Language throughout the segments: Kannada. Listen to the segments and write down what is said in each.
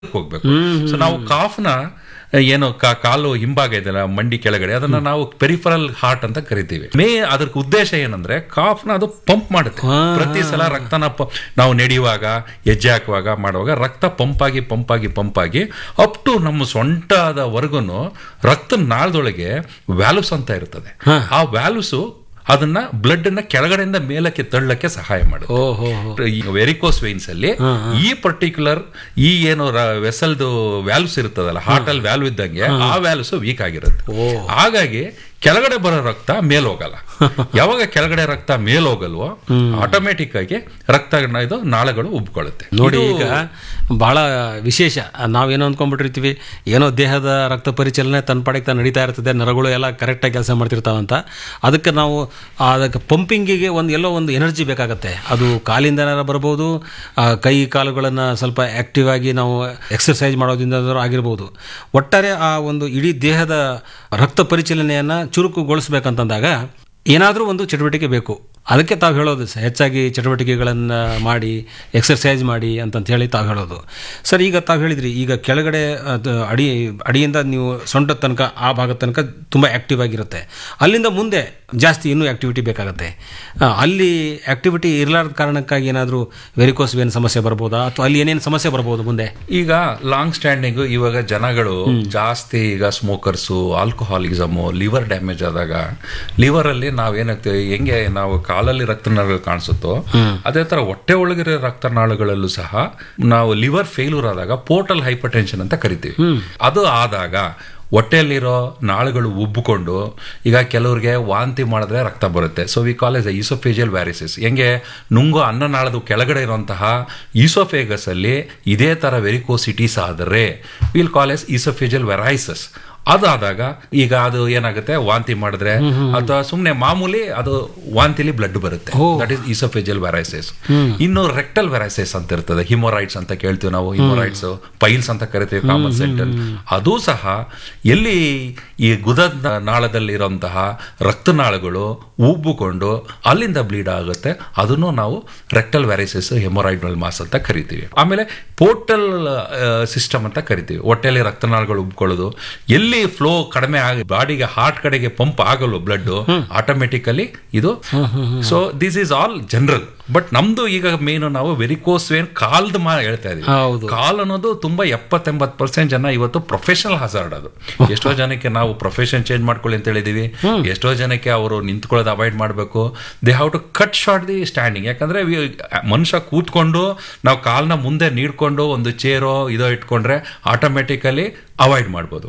ಹೋಗ್ಬೇಕು ಸೊ ನಾವು ಕಾಫ್ನ ಏನು ಕಾ- ಕಾಲು ಹಿಂಭಾಗ ಇದೆಯಲ್ಲ ಮಂಡಿ ಕೆಳಗಡೆ ಅದನ್ನ ನಾವು ಪೆರಿಫರಲ್ ಹಾರ್ಟ್ ಅಂತ ಕರಿತೀವಿ ಮೇ ಅದರ ಉದ್ದೇಶ ಏನಂದ್ರೆ ಕಾಫ್ನ ಅದು ಪಂಪ್ ಮಾಡುತ್ತೆ ಪ್ರತಿ ಸಲ ರಕ್ತನ ಪ- ನಾವು ನಡೆಯುವಾಗ ಹೆಜ್ಜೆ ಹಾಕುವಾಗ ಮಾಡುವಾಗ ರಕ್ತ ಪಂಪ್ ಆಗಿ ಪಂಪ್ ಆಗಿ ಪಂಪ್ ಆಗಿ ಅಪ್ ಟು ನಮ್ಮ ಸೊಂಟದವರೆಗೂ ರಕ್ತ ನಾಳದೊಳಗೆ ವ್ಯಾಲ್ವ್ಸ್ ಅಂತ ಇರ್ತದೆ ಆ ವ್ಯಾಲ್ವ್ಸ್ ಅದನ್ನ ಬ್ಲಡ್ ಅನ್ನ ಕೆಳಗಡೆಯಿಂದ ಮೇಲಕ್ಕೆ ತಳ್ಳಕ್ಕೆ ಸಹಾಯ ಮಾಡುತ್ತೆ ಓಹೋ ವೆರಿಕೋಸ್ ವೈನ್ಸ್ ಅಲ್ಲಿ ಈ ಪರ್ಟಿಕ್ಯುಲರ್ ಈ ಏನು ವೆಸಲ್ದು ವ್ಯಾಲ್ವ್ಸ್ ಇರ್ತದಲ್ಲ ಹಾರ್ಟ್ ಅಲ್ಲಿ ವ್ಯಾಲ್ವ್ ಇದ್ದಂಗೆ ಆ ವ್ಯಾಲ್ವ್ಸ್ ವೀಕ್ ಆಗಿರುತ್ತೆ ಹಾಗಾಗಿ ಕೆಳಗಡೆ ಬರೋ ರಕ್ತ ಮೇಲ್ ಹೋಗಲ್ಲ ಯಾವಾಗ ಕೆಳಗಡೆ ರಕ್ತ ಮೇಲ್ ಹೋಗಲ್ವೋ ಆಟೋಮೆಟಿಕ್ ಆಗಿ ರಕ್ತ ಇದು ನಾಳಗಳು ಉಬ್ಕೊಳ್ಳುತ್ತೆ ನೋಡಿ ಈಗ ಬಹಳ ವಿಶೇಷ ನಾವೇನೋ ಅಂದ್ಕೊಂಡ್ಬಿಟ್ಟಿರ್ತೀವಿ ಏನೋ ದೇಹದ ರಕ್ತ ಪರಿಚಲನೆ ತನ್ನ ಪಾಡಿಗೆ ತಾನು ನಡೀತಾ ಇರ್ತದೆ ನರಗಳು ಎಲ್ಲ ಕರೆಕ್ಟಾಗಿ ಕೆಲಸ ಮಾಡ್ತಿರ್ತಾವಂತ ಅದಕ್ಕೆ ನಾವು ಅದಕ್ಕೆ ಪಂಪಿಂಗಿಗೆ ಒಂದು ಎಲ್ಲೋ ಒಂದು ಎನರ್ಜಿ ಬೇಕಾಗತ್ತೆ ಅದು ಕಾಲಿಂದ ಬರ್ಬೋದು ಆ, ಕೈ ಕಾಲುಗಳನ್ನು ಸ್ವಲ್ಪ ಆಕ್ಟಿವ್ ಆಗಿ ನಾವು ಎಕ್ಸರ್ಸೈಸ್ ಮಾಡೋದ್ರಿಂದ ಆಗಿರ್ಬೋದು ಒಟ್ಟಾರೆ ಆ ಒಂದು ಇಡೀ ದೇಹದ ರಕ್ತ ಪರಿಚಲನೆಯನ್ನು ಚುರುಕುಗೊಳಿಸ್ಬೇಕಂತಂದಾಗ ಏನಾದರೂ ಒಂದು ಚಟುವಟಿಕೆ ಬೇಕು ಅದಕ್ಕೆ ತಾವು ಹೇಳೋದು ಸ- ಹೆಚ್ಚಾಗಿ ಚಟುವಟಿಕೆಗಳನ್ನು ಮಾಡಿ ಎಕ್ಸರ್ಸೈಸ್ ಮಾಡಿ ಅಂತಂತ ಹೇಳಿ ತಾವು ಹೇಳೋದು ಸರ್ ಈಗ ತಾವು ಹೇಳಿದ್ರಿ ಈಗ ಕೆಳಗಡೆ ಅದು ಅಡಿ ಅಡಿಯಿಂದ ನೀವು ಸೊಂಟದ ತನಕ ಆ ಭಾಗದ ತನಕ ತುಂಬ ಆ್ಯಕ್ಟಿವ್ ಆಗಿರುತ್ತೆ ಅಲ್ಲಿಂದ ಮುಂದೆ ಜಾಸ್ತಿ ಇನ್ನೂ ಆ್ಯಕ್ಟಿವಿಟಿ ಬೇಕಾಗುತ್ತೆ ಆ, ಅಲ್ಲಿ ಆ್ಯಕ್ಟಿವಿಟಿ ಇರಲಾರ್ದ ಕಾರಣಕ್ಕಾಗಿ ಏನಾದರೂ ವೆರಿಕೋಸ್ ವೇನ್ ಸಮಸ್ಯೆ ಬರ್ಬೋದಾ ಅಥವಾ ಅಲ್ಲಿ ಏನೇನು ಸಮಸ್ಯೆ ಬರ್ಬೋದು ಮುಂದೆ ಈಗ ಲಾಂಗ್ ಸ್ಟ್ಯಾಂಡಿಂಗ್ ಇವಾಗ ಜನಗಳು ಜಾಸ್ತಿ ಈಗ ಸ್ಮೋಕರ್ಸು ಆಲ್ಕೋಹಾಲಿಸಮು ಲಿವರ್ ಡ್ಯಾಮೇಜ್ ಆದಾಗ ಲಿವರ್ ಅಲ್ಲಿ ನಾವೇನಾಗ್ತೀವಿ ಹೆಂಗೆ ನಾವು ಕಾಲಲ್ಲಿ ರಕ್ತನಾಳಗಳು ಕಾಣಿಸುತ್ತೋ ಅದೇ ತರ ಹೊಟ್ಟೆ ಒಳಗಿರೋ ರಕ್ತನಾಳಗಳಲ್ಲೂ ಸಹ ನಾವು ಲಿವರ್ ಫೇಲ್ಯೂರ್ ಆದಾಗ ಪೋರ್ಟಲ್ ಹೈಪರ್ ಟೆನ್ಷನ್ ಅಂತ ಕರಿತೀವಿ ಅದು ಆದಾಗ ಹೊಟ್ಟೆಯಲ್ಲಿರೋ ನಾಳುಗಳು ಉಬ್ಬಿಕೊಂಡು ಈಗ ಕೆಲವ್ರಿಗೆ ವಾಂತಿ ಮಾಡಿದ್ರೆ ರಕ್ತ ಬರುತ್ತೆ so we call as oesophageal varices ಹೆಂಗೆ ನುಂಗೋ ಅನ್ನನಾಳದ ಕೆಳಗಡೆ ಇರುವಂತಹ ಈಸೋಫೇಗಸ್ ಅಲ್ಲಿ ಇದೇ ತರ ವೆರಿಕೋಸಿಟೀಸ್ ಆದರೆ will call as oesophageal varices ಅದಾದಾಗ ಈಗ ಅದು ಏನಾಗುತ್ತೆ ವಾಂತಿ ಮಾಡಿದ್ರೆ ಅಥವಾ ಸುಮ್ಮನೆ ಮಾಮೂಲಿ ಅದು ವಾಂತಿಲಿ ಬ್ಲಡ್ ಬರುತ್ತೆ ದಟ್ ಇಸ್ ಈಸೋಫೇಜಿಯಲ್ ವ್ಯಾರೈಸಿಸ್ ಇನ್ನು ರೆಕ್ಟಲ್ ವ್ಯಾರೈಸಿಸ್ ಅಂತ ಇರ್ತದೆ ಹಿಮೋರೈಡ್ಸ್ ಅಂತ ಕೇಳ್ತೀವಿ ನಾವು ಹಿಮೋರೈಡ್ಸ್ ಪೈಲ್ಸ್ ಅಂತ ಕರಿತೀವಿ ಕಾಮನ್ ಸೆಂಟರ್ ಅದು ಸಹ ಎಲ್ಲಿ ಈ ಗುದದ ನಾಳದಲ್ಲಿರುವಂತಹ ರಕ್ತನಾಳಗಳು ಉಬ್ಬುಕೊಂಡು ಅಲ್ಲಿಂದ ಬ್ಲೀಡ್ ಆಗುತ್ತೆ ಅದನ್ನು ನಾವು ರೆಕ್ಟಲ್ ವ್ಯಾರೈಸಿಸ್ ಹೆಮೊರಾಯ್ಡ್ ಮಾಸ್ ಅಂತ ಕರಿತೀವಿ ಆಮೇಲೆ ಪೋರ್ಟಲ್ ಸಿಸ್ಟಮ್ ಅಂತ ಕರಿತೀವಿ ಹೊಟ್ಟೆಯಲ್ಲಿ ರಕ್ತನಾಳಗಳು ಉಬ್ಕೊಳ್ಳೋದು ಎಲ್ಲಿ ಫ್ಲೋ ಕಡಿಮೆ ಆಗಿ ಬಾಡಿಗೆ ಹಾರ್ಟ್ ಕಡೆಗೆ ಪಂಪ್ ಆಗಲ್ವ ಬ್ಲಡ್ ಆಟೋಮೆಟಿಕಲಿ ಇದು so this is all general but ನಮ್ದು ಈಗ ಮೇನು ನಾವು ವೆರಿಕೋಸ್ ವೇನ್ ಕಾಲ್ದ ಮಾ ಹೇಳ್ತಾ ಇದೀವಿ ಹೌದು ಕಾಲ್ ಅನ್ನೋದು ತುಂಬಾ ಎಪ್ಪತ್ತೆಂಬತ್ತು ಪರ್ಸೆಂಟ್ ಜನ ಇವತ್ತು ಪ್ರೊಫೆಷನಲ್ ಹಜಾರ್ಡ್ ಅದು ಎಷ್ಟೋ ಜನಕ್ಕೆ ನಾವು ಪ್ರೊಫೆಷನ್ ಚೇಂಜ್ ಮಾಡ್ಕೊಳ್ಳಿ ಅಂತ ಹೇಳಿದೀವಿ ಎಷ್ಟೋ ಜನಕ್ಕೆ ಅವರು ನಿಂತ್ಕೊಳ್ಳೋದು ಅವಾಯ್ಡ್ ಮಾಡಬೇಕು they have to cut short the standing ಯಾಕಂದ್ರೆ we- ಮನುಷ್ಯ ಕೂತ್ಕೊಂಡು ನಾವು ಕಾಲ್ನ ಮುಂದೆ ನೀಡ್ಕೊಂಡು ಒಂದು ಚೇರೋ ಇದೋ ಇಟ್ಕೊಂಡ್ರೆ ಆಟೋಮೆಟಿಕಲಿ ಅವಾಯ್ಡ್ ಮಾಡ್ಬೋದು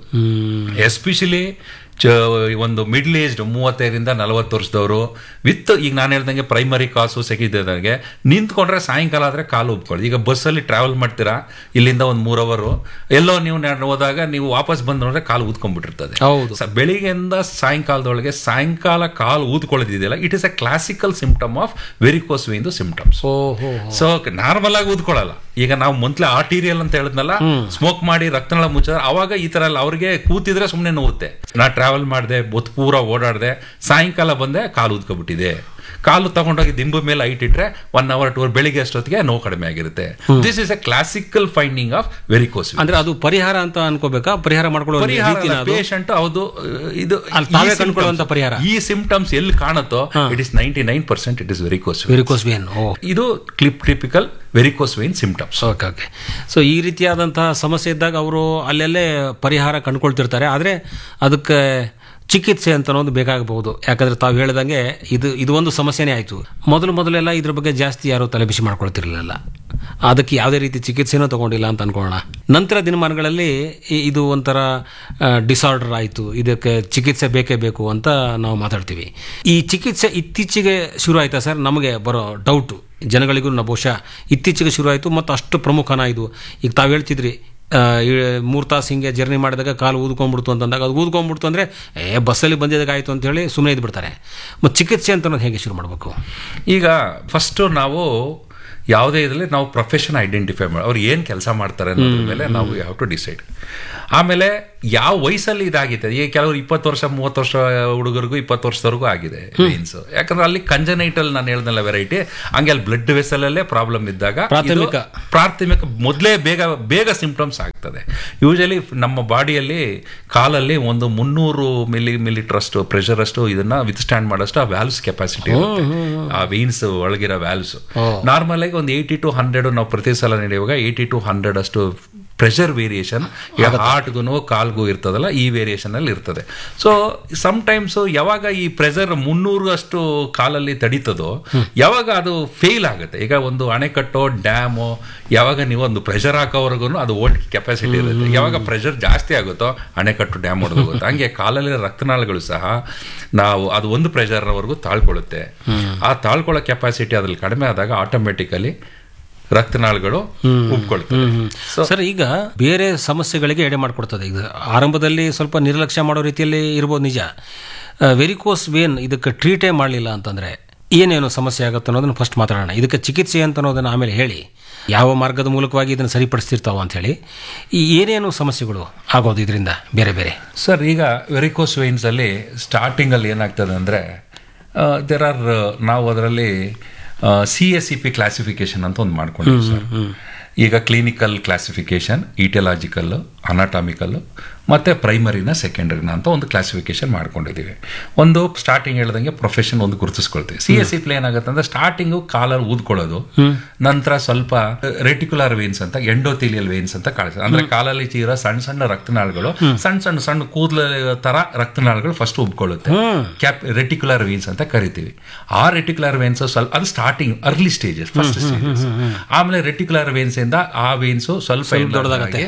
ಎಸ್ಪೆಷಲಿ ಚ ಒಂದು ಮಿಡ್ಲ್ ಏಜ್ಡ್ ಮೂವತ್ತೈದರಿಂದ ನಲವತ್ತು ವರ್ಷದವರು ವಿತ್ ಈಗ ನಾನು ಹೇಳ್ದಂಗೆ ಪ್ರೈಮರಿ ಕಾಸು ಸೆಕೆಂಡ್ಗೆ ನಿಂತ್ಕೊಂಡ್ರೆ ಸಾಯಂಕಾಲ ಆದರೆ ಕಾಲು ಉಬ್ಕೊಳ್ಳಿ ಈಗ ಬಸ್ಸಲ್ಲಿ ಟ್ರಾವೆಲ್ ಮಾಡ್ತೀರಾ ಇಲ್ಲಿಂದ ಒಂದು ಮೂರ್ ಅವರು ಎಲ್ಲೋ ನೀವು ನ- ಹೋದಾಗ ನೀವು ವಾಪಸ್ ಬಂದು ನೋಡಿದ್ರೆ ಕಾಲು ಊದ್ಕೊಂಡ್ಬಿಟ್ಟಿರ್ತದೆ ಹೌದು ಸ- ಬೆಳಿಗ್ಗೆಯಿಂದ ಸಾಯಂಕಾಲದೊಳಗೆ ಸಾಯಂಕಾಲ ಕಾಲು ಊದ್ಕೊಳ್ಳೋದಿದೆಯಲ್ಲ it is a classical symptom of varicose ವೇನ್ದು ಸಿಂಪ್ಟಮ್ಸ್ ಓಹೋ ಸೊ ನಾರ್ಮಲ್ ಆಗಿ ಊದ್ಕೊಳ್ಳಲ್ಲ ಈಗ ನಾವು ಮೊದ್ಲೇ ಆರ್ಟೀರಿಯಲ್ ಅಂತ ಹೇಳಿದ್ನಲ್ಲ ಸ್ಮೋಕ್ ಮಾಡಿ ರಕ್ತನಾಳ ಮುಚ್ಚಿದ್ರೆ ಅವಾಗ ಈ ತರ ಎಲ್ಲ ಅವ್ರಿಗೆ ಕೂತಿದ್ರೆ ಸುಮ್ಮನೆ ನೋವುತ್ತೆ ನಾ ಟ್ರಾವೆಲ್ ಮಾಡಿದೆ ಬೊತ್ ಪೂರ ಓಡಾಡ್ದೆ ಸಾಯಂಕಾಲ ಬಂದೆ ಕಾಲು ಊದ್ಕೊಬಿಟ್ಟಿದೆ ಕಾಲು ತಗೊಂಡೋಗಿ ದಿಂಬು ಮೇಲೆ ಐಟ್ ಇಟ್ರೆ ಒನ್ ಅವರ್ ಟು ಅವರ್ ಬೆಳಿಗ್ಗೆ ಅಷ್ಟೊತ್ತಿಗೆ ನೋವು ಕಡಿಮೆ ಆಗಿರುತ್ತೆ this is a classical finding of varicose ಅಂದ್ರೆ ಅದು ಪರಿಹಾರ ಅಂತ ಅನ್ಕೋಬೇಕಾ ಪರಿಹಾರ ಮಾಡ್ಕೊಳ್ಳೋ ರೀತಿನ ಅದು ಪೇಷಂಟ್ ಹೌದು ಇದು ಅಲ್ಲಿ ತಾವೇ ಈ symptoms- ಕಂಡ್ಕೊಳ್ಳುವಂತ ಪರಿಹಾರ. ಈ ಸಿಂಪ್ಟಮ್ಸ್ ಎಲ್ಲಿ ಕಾಣುತ್ತೋ it is ninety nine percent it is varicose varicose vein ಓ ಇದು ಕ್ಲಿಪ್ typical varicose vein symptoms okay okay so ಈ ರೀತಿಯಾದಂತಹ ಸಮಸ್ಯೆ ಇದ್ದಾಗ ಅವರು ಅಲ್ಲೆಲ್ಲೇ ಪರಿಹಾರ ಕಂಡುಕೊಳ್ತಿರ್ತಾರೆ ಆದರೆ ಅದಕ್ಕೆ ಚಿಕಿತ್ಸೆ ಅಂತ ಅನ್ನೋದು ಬೇಕಾಗಬಹುದು ಯಾಕಂದ್ರೆ ತಾವು ಹೇಳಿದಂಗೆ ಇದು ಇದು ಒಂದು ಸಮಸ್ಯೆನೇ ಆಯಿತು ಮೊದಲು ಮೊದಲೆಲ್ಲ ಇದ್ರ ಬಗ್ಗೆ ಜಾಸ್ತಿ ಯಾರು ತಲೆಬಿಸಿ ಮಾಡ್ಕೊಳ್ತಿರ್ಲಿಲ್ಲ ಅದಕ್ಕೆ ಯಾವುದೇ ರೀತಿ ಚಿಕಿತ್ಸೆನೂ ತಗೊಂಡಿಲ್ಲ ಅಂತ ಅನ್ಕೊಳ್ಳೋಣ ನಂತರ ದಿನಮಾನಗಳಲ್ಲಿ ಇ- ಇದು ಒಂಥರ ಡಿಸಾರ್ಡರ್ ಆಯಿತು ಇದಕ್ಕೆ ಚಿಕಿತ್ಸೆ ಬೇಕೇ ಬೇಕು ಅಂತ ನಾವು ಮಾತಾಡ್ತೀವಿ ಈ ಚಿಕಿತ್ಸೆ ಇತ್ತೀಚೆಗೆ ಶುರು ಆಯ್ತಾ ಸರ್ ನಮಗೆ ಬರೋ ಡೌಟು ಜನಗಳಿಗೂ ನ ಬಹುಶಃ ಇತ್ತೀಚೆಗೆ ಶುರು ಆಯಿತು ಮತ್ತು ಅಷ್ಟು ಪ್ರಮುಖನ ಇದು ಈಗ ತಾವು ಹೇಳ್ತಿದ್ರಿ ಮೂರು ತಾಸು ಹಿಂಗೆ ಜರ್ನಿ ಮಾಡಿದಾಗ ಕಾಲು ಊದ್ಕೊಂಡ್ಬಿಡ್ತು ಅಂತಂದಾಗ ಅದು ಊದ್ಕೊಂಡ್ಬಿಡ್ತು ಅಂದರೆ ಏ ಬಸ್ಸಲ್ಲಿ ಬಂದಿದ್ದಾಗಾಯ್ತು ಅಂತ ಹೇಳಿ ಸುಮ್ಮನೆ ಇದ್ಬಿಡ್ತಾರೆ ಮತ್ತು ಚಿಕಿತ್ಸೆ ಅಂತ ಅನ್ನೋದು ಹೇಗೆ ಶುರು ಮಾಡಬೇಕು ಈಗ ಫಸ್ಟ್ ನಾವು ಯಾವುದೇ ಇದರಲ್ಲಿ ನಾವು ಪ್ರೊಫೆಷನ್ ಐಡೆಂಟಿಫೈ ಮಾಡಿ ಅವ್ರು ಏನು ಕೆಲಸ ಮಾಡ್ತಾರೆ ಅನ್ನೋದ್ರ ಮೇಲೆ ನಾವು ಯಾವ ಟು ಡಿಸೈಡ್ ಆಮೇಲೆ ಯಾವ ವಯಸ್ಸಲ್ಲಿ ಇದಾಗಿದೆ ಈಗ ಕೆಲವರು ಇಪ್ಪತ್ತು ವರ್ಷ ಮೂವತ್ತು ವರ್ಷ ಹುಡುಗರಿಗೂ ಇಪ್ಪತ್ತು ವರ್ಷದವರೆಗೂ ಆಗಿದೆ ವೇನ್ಸ್ ಯಾಕಂದ್ರೆ ಅಲ್ಲಿ ಕಂಜನೈಟಲ್ ನಾನು ಹೇಳ್ದಲ್ಲ ವೆರೈಟಿ ಹಂಗೆ ಅಲ್ಲಿ ಬ್ಲಡ್ ವೆಸಲಲ್ಲೇ ಪ್ರಾಬ್ಲಮ್ ಇದ್ದಾಗ ಇದು ಪ್ರಾಥಮಿಕ. ಪ್ರಾಥಮಿಕ ಮೊದಲೇ ಬೇಗ ಬೇಗ ಸಿಂಪ್ಟಮ್ಸ್ ಆಗ್ತದೆ ಯೂಶಲಿ ನಮ್ಮ ಬಾಡಿಯಲ್ಲಿ ಕಾಲಲ್ಲಿ ಒಂದು ಮುನ್ನೂರು ಮಿಲಿ ಮಿಲಿಟರ್ ಅಷ್ಟು ಪ್ರೆಷರ್ ಅಷ್ಟು ಇದನ್ನ ವಿತ್ ಸ್ಟ್ಯಾಂಡ್ ಮಾಡೋಷ್ಟು ಆ ವ್ಯಾಲ್ವ್ಸ್ ಕೆಪಾಸಿಟಿ ಇರುತ್ತೆ ಆ ವೀನ್ಸ್ ಒಳಗಿರೋ ವ್ಯಾಲ್ವ್ಸ್ ನಾರ್ಮಲ್ ಆಗಿ ಒಂದು ಏಯ್ಟಿ ಟು ಹಂಡ್ರೆಡ್ ನಾವು ಪ್ರತಿ ಸಲ ನಡೆಯುವಾಗ ಏಯ್ಟಿ ಟು ಹಂಡ್ರೆಡ್ ಅಷ್ಟು ಪ್ರೆಷರ್ ವೇರಿಯೇಷನ್ ಹಾರ್ಟ್ಗೂ ಕಾಲ್ಗೂ ಇರ್ತದಲ್ಲ ಈ ವೇರಿಯೇಷನ್ ಅಲ್ಲಿ ಇರ್ತದೆ ಸೊ ಸಮ್ ಟೈಮ್ಸ್ ಯಾವಾಗ ಈ ಪ್ರೆಷರ್ ಮುನ್ನೂರು ಅಷ್ಟು ಕಾಲಲ್ಲಿ ತಡೀತದೋ ಯಾವಾಗ ಅದು ಫೇಲ್ ಆಗುತ್ತೆ ಈಗ ಒಂದು ಅಣೆಕಟ್ಟೋ ಡ್ಯಾಮು ಯಾವಾಗ ನೀವು ಒಂದು ಪ್ರೆಷರ್ ಹಾಕೋವರೆಗೂ ಅದು ಓಲ್ಡ್ ಕೆಪಾಸಿಟಿ ಇರುತ್ತೆ ಯಾವಾಗ ಪ್ರೆಷರ್ ಜಾಸ್ತಿ ಆಗುತ್ತೋ ಅಣೆಕಟ್ಟು ಡ್ಯಾಮ್ ಹೊಡೆದೋಗುತ್ತೆ ಹಂಗೆ ಕಾಲಲ್ಲಿ ರಕ್ತನಾಳಗಳು ಸಹ ನಾವು ಅದು ಒಂದು ಪ್ರೆಷರ್ವರೆಗೂ ತಾಳ್ಕೊಳ್ಳುತ್ತೆ ಆ ತಾಳ್ಕೊಳ್ಳೋ ಕೆಪಾಸಿಟಿ ಅದ್ರಲ್ಲಿ ಕಡಿಮೆ ಆದಾಗ ಆಟೋಮೆಟಿಕಲಿ ರಕ್ತನಾಳಗಳು ಉಬ್ಕೊಳ್ತವೆ ಸೊ ಸರ್ ಈಗ ಬೇರೆ ಸಮಸ್ಯೆಗಳಿಗೆ ಎಡೆ ಮಾಡಿಕೊಡ್ತದೆ ಈಗ ಆರಂಭದಲ್ಲಿ ಸ್ವಲ್ಪ ನಿರ್ಲಕ್ಷ್ಯ ಮಾಡೋ ರೀತಿಯಲ್ಲಿ ಇರ್ಬೋದು ನಿಜ ವೆರಿಕೋಸ್ ವೇನ್ ಇದಕ್ಕೆ ಟ್ರೀಟೇ ಮಾಡಲಿಲ್ಲ ಅಂತಂದ್ರೆ ಏನೇನು ಸಮಸ್ಯೆ ಆಗುತ್ತೆ ಅನ್ನೋದನ್ನ ಫಸ್ಟ್ ಮಾತಾಡೋಣ ಇದಕ್ಕೆ ಚಿಕಿತ್ಸೆ ಅಂತ ಅನ್ನೋದನ್ನ ಆಮೇಲೆ ಹೇಳಿ ಯಾವ ಮಾರ್ಗದ ಮೂಲಕವಾಗಿ ಇದನ್ನು ಸರಿಪಡಿಸ್ತಿರ್ತಾವ ಅಂತ ಹೇಳಿ ಈ ಏನೇನು ಸಮಸ್ಯೆಗಳು ಆಗೋದು ಇದರಿಂದ ಬೇರೆ ಬೇರೆ ಸರ್ ಈಗ ವೆರಿಕೋಸ್ ವೇನ್ಸ್ ಅಲ್ಲಿ ಸ್ಟಾರ್ಟಿಂಗ್ ಅಲ್ಲಿ ಏನಾಗ್ತದೆ ಅಂದ್ರೆ ದೇರ್ ಆರ್ ನಾವು ಅದರಲ್ಲಿ C S C P classification ಅಂತ ಒಂದು ಮಾಡ್ಕೊಂಡಿದ್ದೀವಿ ಸರ್ ಈಗ ಕ್ಲಿನಿಕಲ್ ಕ್ಲಾಸಿಫಿಕೇಶನ್ ಈಟಿಯಲಾಜಿಕಲ್ ಅನಾಟಾಮಿಕಲ್ ಮತ್ತೆ ಪ್ರೈಮರಿನ ಸೆಕೆಂಡರಿನ ಅಂತ ಒಂದು ಕ್ಲಾಸಿಫಿಕೇಶನ್ ಮಾಡ್ಕೊಂಡಿದ್ದೀವಿ ಒಂದು ಸ್ಟಾರ್ಟಿಂಗ್ ಹೇಳ್ದಂಗೆ ಪ್ರೊಫೆಷನ್ ಒಂದು ಗುರುತಿಸ್ಕೊಳ್ತೀವಿ ಸಿ ಎಸ್ ಸಿ ಪ್ಲೇ ಏನಾಗುತ್ತೆ ಅಂದ್ರೆ ಸ್ಟಾರ್ಟಿಂಗು ಕಾಲಲ್ಲಿ ಊದ್ಕೊಳ್ಳೋದು ನಂತರ ಸ್ವಲ್ಪ ರೆಟಿಕ್ಯುಲರ್ ವೇನ್ಸ್ ಅಂತ ಎಂಡೋಥಿಲಿಯಲ್ ವೇನ್ಸ್ ಅಂತ ಕಾಣಿಸ್ತದೆ ಅಂದ್ರೆ ಕಾಲಲ್ಲಿ ಚೀರ ಸಣ್ಣ ಸಣ್ಣ ರಕ್ತನಾಳಗಳು ಸಣ್ಣ ಸಣ್ಣ ಸಣ್ಣ ಕೂದಲ ತರ ರಕ್ತನಾಳಗಳು ಫಸ್ಟ್ ಉಬ್ಕೊಳ್ಳುತ್ತೆ ಕ್ಯಾಪ್ ರೆಟಿಕ್ಯುಲರ್ ವೇನ್ಸ್ ಅಂತ ಕರಿತೀವಿ ಆ ರೆಟಿಕ್ಯುಲರ್ ವೇನ್ಸ್ ಸ್ವಲ್ಪ ಅದು starting early stages first stages ಆಮೇಲೆ ರೆಟಿಕ್ಯುಲರ್ ವೇನ್ಸ್ ಇಂದ ಆ ವೇನ್ಸ್ ಸ್ವಲ್ಪ ದೊಡ್ಡದಾಗಿ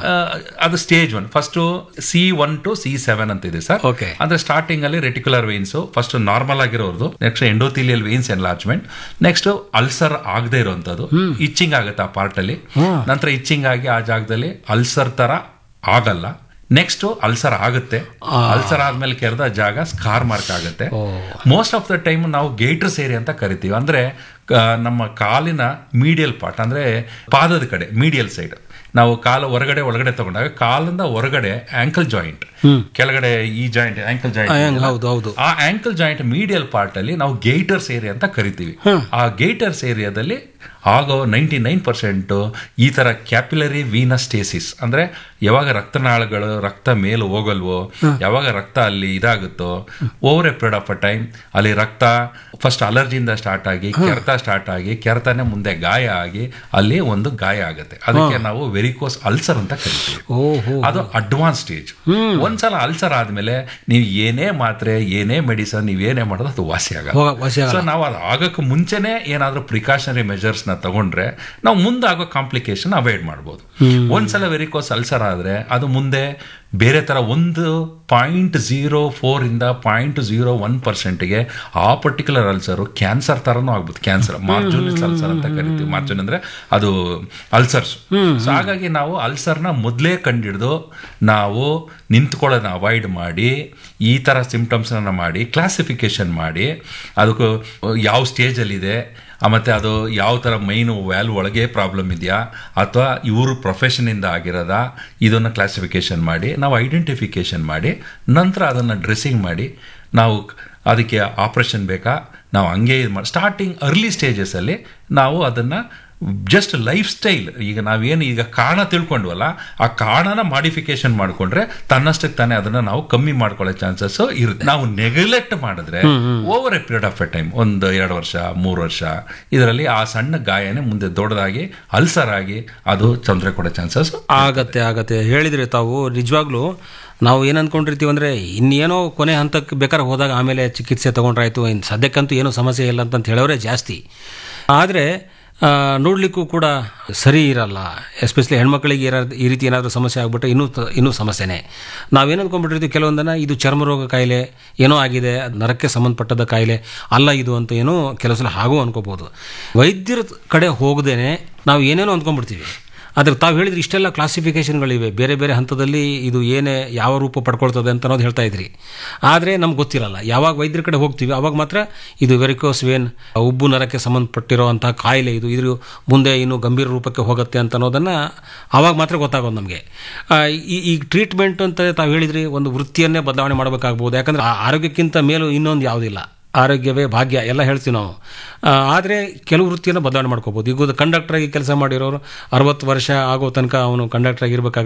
ಅದು stage one first C one two C seven ಅಂತ ಇದೆ ಸರ್ Okay. ಅಂದ್ರೆ ಸ್ಟಾರ್ಟಿಂಗ್ ಅಲ್ಲಿ ರೆಟಿಕ್ಯುಲರ್ ವೇನ್ಸ್ ಫಸ್ಟ್ ನಾರ್ಮಲ್ ಆಗಿರೋದು next endothelial veins enlargement next ulcer ಆಗದೆ ಇರುವಂತದ್ದು ಇಚ್ಚಿಂಗ್ ಆಗುತ್ತೆ ಆ ಪಾರ್ಟ್ ಅಲ್ಲಿ ನಂತರ ಇಚ್ಚಿಂಗ್ ಆಗಿ ಆ ಜಾಗದಲ್ಲಿ ಅಲ್ಸರ್ ತರ ಆಗಲ್ಲ ನೆಕ್ಸ್ಟ್ ಅಲ್ಸರ್ ಆಗುತ್ತೆ ಅಲ್ಸರ್ ಆದ್ಮೇಲೆ ಕೆರೆದ ಜಾಗ ಸ್ಕಾರ್ ಮಾರ್ಕ್ ಆಗುತ್ತೆ ಮೋಸ್ಟ್ ಆಫ್ ದ ಟೈಮ್ ನಾವು ಗೇಟ್ರಸ್ ಏರಿಯಾ ಅಂತ ಕರಿತೀವಿ ಅಂದ್ರೆ ಆ, ನಮ್ಮ ಕಾಲಿನ ಮೀಡಿಯಲ್ ಪಾರ್ಟ್ ಅಂದ್ರೆ ಪಾದದ ಕಡೆ ಮೀಡಿಯಲ್ ಸೈಡ್ ನಾವು ಕಾಲ ಹೊರಗಡೆ ಒಳಗಡೆ ತಗೊಂಡಾಗ ಕಾಲಿಂದ ಹೊರಗಡೆ ಆಂಕಲ್ ಜಾಯಿಂಟ್ ಕೆಳಗಡೆ ಈ ಜಾಯಿಂಟ್ ಆಂಕಲ್ ಜಾಯಿಂಟ್ ಹೌದು ಹೌದು ಆ ಆಂಕಲ್ ಜಾಯಿಂಟ್ ಮೀಡಿಯಲ್ ಪಾರ್ಟ್ ಅಲ್ಲಿ ನಾವು ಗೇಟರ್ಸ್ ಏರಿಯಾ ಅಂತ ಕರಿತೀವಿ ಆ ಗೇಟರ್ಸ್ ಏರಿಯಾದಲ್ಲಿ ಆಗೋ ನೈಂಟಿ ನೈನ್ ಪರ್ಸೆಂಟ್ ಈ ತರ ಕ್ಯಾಪಿಲರಿ ವೀನಸ್ಟೇಸಿಸ್ ಅಂದ್ರೆ ಯಾವಾಗ ರಕ್ತನಾಳಗಳು ರಕ್ತ ಮೇಲೆ ಹೋಗಲ್ವೋ ಯಾವಾಗ ರಕ್ತ ಅಲ್ಲಿ ಇದಾಗುತ್ತೋ over a period of a time ಅಲ್ಲಿ ರಕ್ತ ಫಸ್ಟ್ ಅಲರ್ಜಿಯಿಂದ ಸ್ಟಾರ್ಟ್ ಆಗಿ ಕೆರೆತ ಸ್ಟಾರ್ಟ್ ಆಗಿ ಕೆರೆತನೇ ಮುಂದೆ ಗಾಯ ಆಗಿ ಅಲ್ಲಿ ಒಂದು ಗಾಯ ಆಗುತ್ತೆ ಅದಕ್ಕೆ ನಾವು ವೆರಿಕೋಸ್ ಅಲ್ಸರ್ ಅಂತ ಕರಿತೀವಿ ಓಹೋ ಅದು ಅಡ್ವಾನ್ಸ್ ಸ್ಟೇಜ್ ಒಂದ್ಸಲ ಅಲ್ಸರ್ ಆದ್ಮೇಲೆ ನೀವು ಏನೇ ಮಾತ್ರೆ ಏನೇ ಮೆಡಿಸನ್ ನೀವ್ ಏನೇ ಮಾಡೋದು ಅದು ವಾಸಿ ಆಗಲ್ಲ ಹೋಗ ವಾಸಿ ಆಗಲ್ಲ. ಸೊ ನಾವು ಅದು ಆಗಕ್ಕೆ ಮುಂಚೆನೆ ಏನಾದ್ರೂ ಪ್ರಿಕಾಷನರಿ ಮೆಜರ್ಸ್ ನ ತಗೊಂಡ್ರೆ ನಾವು ಮುಂದೆ ಆಗೋ ಕಾಂಪ್ಲಿಕೇಶನ್ ಅವಾಯ್ಡ್ ಮಾಡ್ಬೋದು ಒಂದ್ಸಲ ವೆರಿಕೋಸ್ ಅಲ್ಸರ್ ಆದ್ರೆ ಅದು ಮುಂದೆ ಬೇರೆ ತರ ಒಂದು ಪಾಯಿಂಟ್ ಝೀರೋ ಫೋರ್ ಇಂದ ಪಾಯಿಂಟ್ ಝೀರೋ ಒನ್ ಪರ್ಸೆಂಟ್ಗೆ ಆ ಪರ್ಟಿಕ್ಯುಲರ್ ಅಲ್ಸರ್ ಕ್ಯಾನ್ಸರ್ ತರನೂ ಆಗ್ಬೋದು ಕ್ಯಾನ್ಸರ್ ಮಾರ್ಜುನಿಸ್ ಅಲ್ಸರ್ ಅಂತ ಕರಿತೀವಿ ಮಾರ್ಜುನ್ ಅಂದ್ರೆ ಅದು ಅಲ್ಸರ್ಸ್ ಸೊ ಹಾಗಾಗಿ ನಾವು ಅಲ್ಸರ್ನ ಮೊದಲೇ ಕಂಡಿಡ್ದು ನಾವು ನಿಂತ್ಕೊಳ್ಳೋದನ್ನ ಅವಾಯ್ಡ್ ಮಾಡಿ ಈ ಥರ ಸಿಂಪ್ಟಮ್ಸ್ನ ಮಾಡಿ ಕ್ಲಾಸಿಫಿಕೇಶನ್ ಮಾಡಿ ಅದಕ್ಕೂ ಯಾವ ಸ್ಟೇಜಲ್ಲಿದೆ ಮತ್ತು ಅದು ಯಾವ ಥರ ಮೈನು ವ್ಯಾಲ್ವ್ ಒಳಗೆ ಪ್ರಾಬ್ಲಮ್ ಇದೆಯಾ ಅಥವಾ ಇವರು ಪ್ರೊಫೆಷನಿಂದ ಆಗಿರೋದಾ ಇದನ್ನು ಕ್ಲಾಸಿಫಿಕೇಶನ್ ಮಾಡಿ ನಾವು ಐಡೆಂಟಿಫಿಕೇಶನ್ ಮಾಡಿ ನಂತರ ಅದನ್ನು ಡ್ರೆಸ್ಸಿಂಗ್ ಮಾಡಿ ನಾವು ಅದಕ್ಕೆ ಆಪ್ರೇಷನ್ ಬೇಕಾ ನಾವು ಹಂಗೆ ಇದು ಮಾಡಿ ಸ್ಟಾರ್ಟಿಂಗ್ ಅರ್ಲಿ ಸ್ಟೇಜಸಲ್ಲಿ ನಾವು ಅದನ್ನು ಜಸ್ಟ್ ಲೈಫ್ ಸ್ಟೈಲ್ ಈಗ ನಾವೇನು ಈಗ ಕಾರಣ ತಿಳ್ಕೊಂಡ್ವಲ್ಲ ಆ ಕಾರಣನ ಮಾಡಿಫಿಕೇಶನ್ ಮಾಡ್ಕೊಂಡ್ರೆ ತನ್ನಷ್ಟಕ್ಕೆ ತಾನೇ ಅದನ್ನ ನಾವು ಕಮ್ಮಿ ಮಾಡ್ಕೊಳ್ಳೋ ಚಾನ್ಸಸ್ ಇರುತ್ತೆ ನಾವು ನೆಗ್ಲೆಕ್ಟ್ ಮಾಡಿದ್ರೆ over a period of a time ಒಂದು ಎರಡು ವರ್ಷ ಮೂರು ವರ್ಷ ಇದರಲ್ಲಿ ಆ ಸಣ್ಣ ಗಾಯನೇ ಮುಂದೆ ದೊಡ್ಡದಾಗಿ ಅಲ್ಸರ್ ಆಗಿ ಅದು ತೊಂದರೆ ಕೊಡೋ ಚಾನ್ಸಸ್ ಆಗತ್ತೆ ಆಗತ್ತೆ ಹೇಳಿದ್ರಿ ತಾವು ನಿಜವಾಗ್ಲೂ ನಾವು ಏನು ಅಂದ್ಕೊಂಡಿರ್ತೀವಿ ಅಂದರೆ ಇನ್ನೇನೋ ಕೊನೆ ಹಂತಕ್ಕೆ ಬೇಕಾದ್ರೆ ಹೋದಾಗ ಆಮೇಲೆ ಚಿಕಿತ್ಸೆ ತೊಗೊಂಡ್ರಾಯ್ತು ಇನ್ನು ಸದ್ಯಕ್ಕಂತೂ ಏನೂ ಸಮಸ್ಯೆ ಇಲ್ಲ ಅಂತ ಹೇಳೋರೇ ಜಾಸ್ತಿ ಆದರೆ ನೋಡಲಿಕ್ಕೂ ಕೂಡ ಸರಿ ಇರಲ್ಲ ಎಸ್ಪೆಷಲಿ ಹೆಣ್ಮಕ್ಳಿಗೆ ಇರೋ ಈ ರೀತಿ ಏನಾದರೂ ಸಮಸ್ಯೆ ಆಗ್ಬಿಟ್ರೆ ಇನ್ನೂ ತ- ಇನ್ನೂ ಸಮಸ್ಯೆನೇ ನಾವೇನು ಅಂದ್ಕೊಂಡ್ಬಿಟ್ಟಿರ್ತೀವಿ ಕೆಲವೊಂದನ್ನು ಇದು ಚರ್ಮ ರೋಗ ಕಾಯಿಲೆ ಏನೋ ಆಗಿದೆ ಅದು ನರಕ್ಕೆ ಸಂಬಂಧಪಟ್ಟದ ಕಾಯಿಲೆ ಅಲ್ಲ ಇದು ಅಂತ ಏನೋ ಕೆಲವು ಸಲ ಹಾಗೂ ಅನ್ಕೋಬೋದು ವೈದ್ಯರ ಕಡೆ ಹೋಗದೇನೆ ನಾವು ಏನೇನೋ ಅಂದ್ಕೊಂಡ್ಬಿಡ್ತೀವಿ ಅದ್ರ ತಾವು ಹೇಳಿದ್ರೆ ಇಷ್ಟೆಲ್ಲ ಕ್ಲಾಸಿಫಿಕೇಶನ್ಗಳಿವೆ ಬೇರೆ ಬೇರೆ ಹಂತದಲ್ಲಿ ಇದು ಏನೇ ಯಾವ ರೂಪ ಪಡ್ಕೊಳ್ತದೆ ಅಂತ ಅನ್ನೋದು ಹೇಳ್ತಾ ಇದ್ರಿ ಆದರೆ ನಮ್ಗೆ ಗೊತ್ತಿರಲ್ಲ ಯಾವಾಗ ವೈದ್ಯರ ಕಡೆ ಹೋಗ್ತೀವಿ ಅವಾಗ ಮಾತ್ರ ಇದು ವೆರಿಕೋಸ್ ವೇನ್ ಉಬ್ಬು ನರಕ್ಕೆ ಸಂಬಂಧಪಟ್ಟಿರುವಂತಹ ಕಾಯಿಲೆ ಇದು ಇದ್ರ ಮುಂದೆ ಇನ್ನು ಗಂಭೀರ ರೂಪಕ್ಕೆ ಹೋಗುತ್ತೆ ಅಂತ ಅನ್ನೋದನ್ನು ಆವಾಗ ಮಾತ್ರ ಗೊತ್ತಾಗೋದು ನಮಗೆ ಈ ಈ ಟ್ರೀಟ್ಮೆಂಟ್ ಅಂತ ತಾವು ಹೇಳಿದ್ರಿ ಒಂದು ವೃತ್ತಿಯನ್ನೇ ಬದಲಾವಣೆ ಮಾಡಬೇಕಾಗ್ಬೋದು ಯಾಕಂದ್ರೆ ಆ ಆರೋಗ್ಯಕ್ಕಿಂತ ಮೇಲೂ ಇನ್ನೊಂದು ಯಾವುದಿಲ್ಲ ಆರೋಗ್ಯವೇ ಭಾಗ್ಯ ಎಲ್ಲ ಹೇಳ್ತೀವಿ ನಾವು ಆದರೆ ಕೆಲವು ವೃತ್ತಿಯನ್ನು ಬದಲಾವಣೆ ಮಾಡ್ಕೋಬೋದು ಈಗ ಕಂಡಕ್ಟರ್ ಆಗಿ ಕೆಲಸ ಮಾಡಿರೋರು ಅರವತ್ತು ವರ್ಷ ಆಗೋ ತನಕ ಅವನು ಕಂಡಕ್ಟರ್ ಆಗಿರ್ಬೇಕಾಗುತ್ತೆ